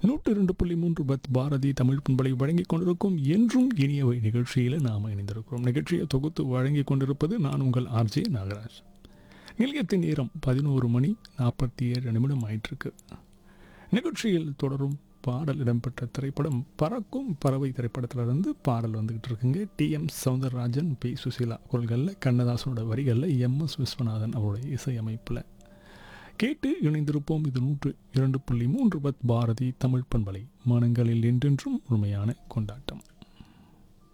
நூற்று இரண்டு புள்ளி மூன்று பத் பாரதி தமிழ் பண்பலை வழங்கிக் கொண்டிருக்கும் என்றும் இனியவை நிகழ்ச்சியில் நாம் இணைந்திருக்கிறோம் நிகழ்ச்சியை தொகுத்து வழங்கிக் கொண்டிருப்பது நான் உங்கள் ஆர்ஜே நாகராஜ் நிலையத்தின் நேரம் பதினோரு மணி நாற்பத்தி ஏழு நிமிடம் ஆயிட்டிருக்கு நிகழ்ச்சியில் தொடரும் பாடல் இடம்பெற்ற திரைப்படம் பறக்கும் பறவை திரைப்படத்திலிருந்து பாடல் வந்துக்கிட்டு இருக்குங்க T M Soundararajan P Susheela குரல்களில் கண்ணதாசனோட வரிகளில் எம் எஸ் விஸ்வநாதன் அவருடைய இசையமைப்பில் கேட்டு இணைந்திருப்போம் இது நூற்று இரண்டு புள்ளி மூன்று பத் பாரதி தமிழ் பண்பலை மனங்களில் என்றென்றும் உண்மையான கொண்டாட்டம்